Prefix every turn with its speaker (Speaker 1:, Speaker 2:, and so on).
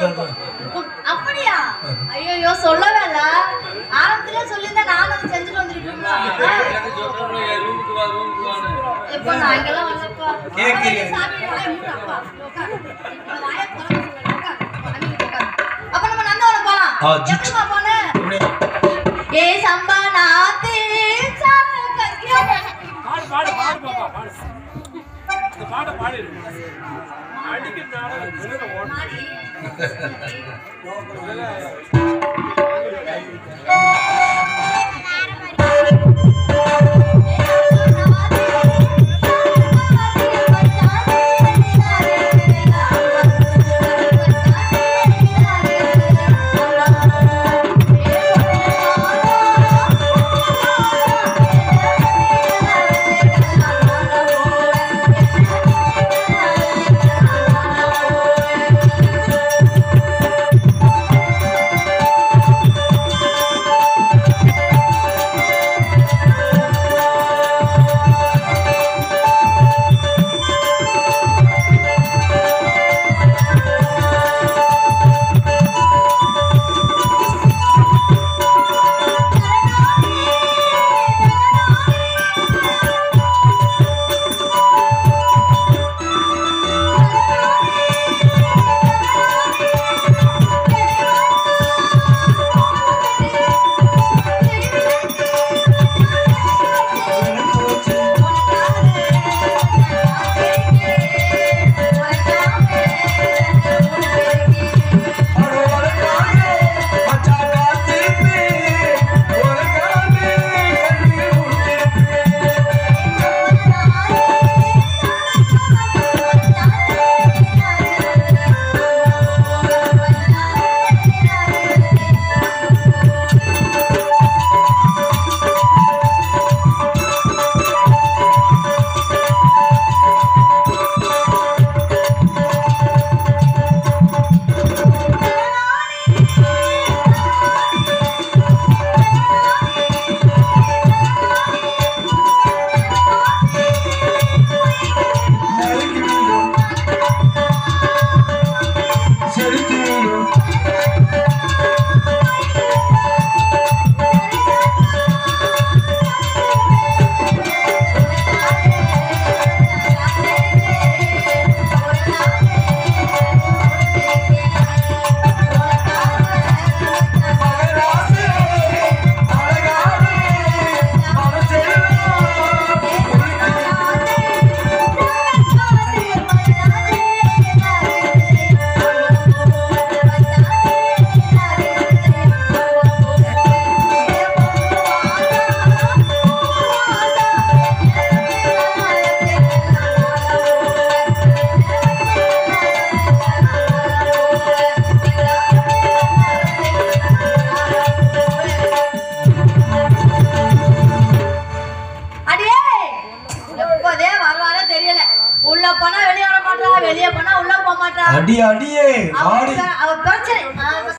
Speaker 1: இருக்கும்
Speaker 2: அப்படியா ஐயோ சொல்லவே இல்ல ஆரம்பத்திலே சொல்லியிருந்தா நானும் அதை செஞ்சுட்டு வந்திருக்கீங்களா
Speaker 3: ரூமுக்கு வா ரூமுக்கு வான்னு
Speaker 2: எப்போ நான் இங்கெல்லாம் வரலப்பா
Speaker 1: கேட்கலையே.
Speaker 2: சாமி வாயை மூடு அப்பா உட்காரு இந்த வாயை திறந்து சொல்லு உட்காரு அண்ணி உட்காரு அப்ப நம்ம நந்தவனம் போலாம்
Speaker 1: ஆ, ஜிச்.
Speaker 2: எப்படிமா போனேன்
Speaker 1: இப்படியே.
Speaker 2: ஏ சம்பா நாத்தே சரக்கையா
Speaker 3: பாடு பாடு பாடு பாப்பா பாடு இந்த பாட்டை பாடிடு அடிக்கிறதால வெளியில ஓட
Speaker 2: மாடி அடியே எப்போதே வருவாரே தெரியல உள்ள போனா வெளிய வர மாட்டா வெளிய போனா உள்ள போக மாட்டா
Speaker 1: அடி அடியே
Speaker 2: அவ
Speaker 1: ஆடி
Speaker 2: அவ பிரச்சனை